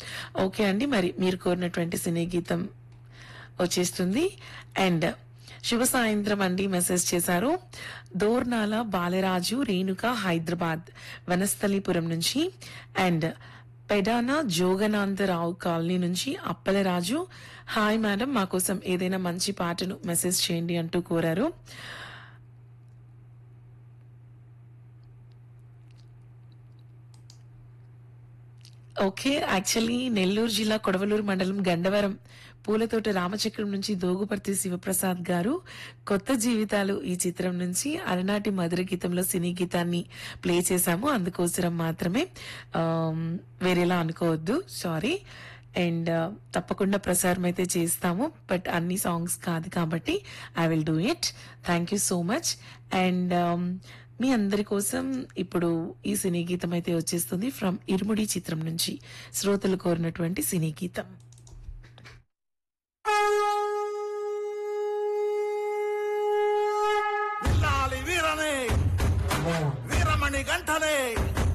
okay అండి మరి మీరు కోరినటువంటి సినీ గీతం వచ్చేస్తుంది అండ్ శుభ సాయంత్రం అండి మెసేజ్ చేశారు దోర్నాల బాలరాజు రేణుక హైదరాబాద్ వనస్థలీపురం నుంచి అండ్ పెడాన జోగనాంతరావు కాలనీ నుంచి అప్పలరాజు హాయ్ మేడం మా కోసం ఏదైనా మంచి పాటను మెసేజ్ చేయండి అంటూ కోరారు ఓకే యాక్చువల్లీ నెల్లూరు జిల్లా కొడవలూరు మండలం గండవరం పూలతోట రామచక్రం నుంచి దోగుపర్తి శివప్రసాద్ గారు కొత్త జీవితాలు ఈ చిత్రం నుంచి అలనాటి మధుర గీతంలో సినీ గీతాన్ని ప్లే చేశాము అందుకోసం మాత్రమే ఆమ్, వేరేలా అనుకోవద్దు సారీ అండ్ తప్పకుండా ప్రసారం అయితే చేస్తాము బట్ అన్ని సాంగ్స్ కాదు కాబట్టి I will do it thank you so much and మీ అందరి కోసం ఇప్పుడు ఈ సినీ గీతం అయితే వచ్చేస్తుంది ఫ్రమ్ ఇరుముడి చిత్రం నుంచి శ్రోతలు కోరినటువంటి సినీ గీతం విల్లాలి వీరనే వీరమణి గంటనే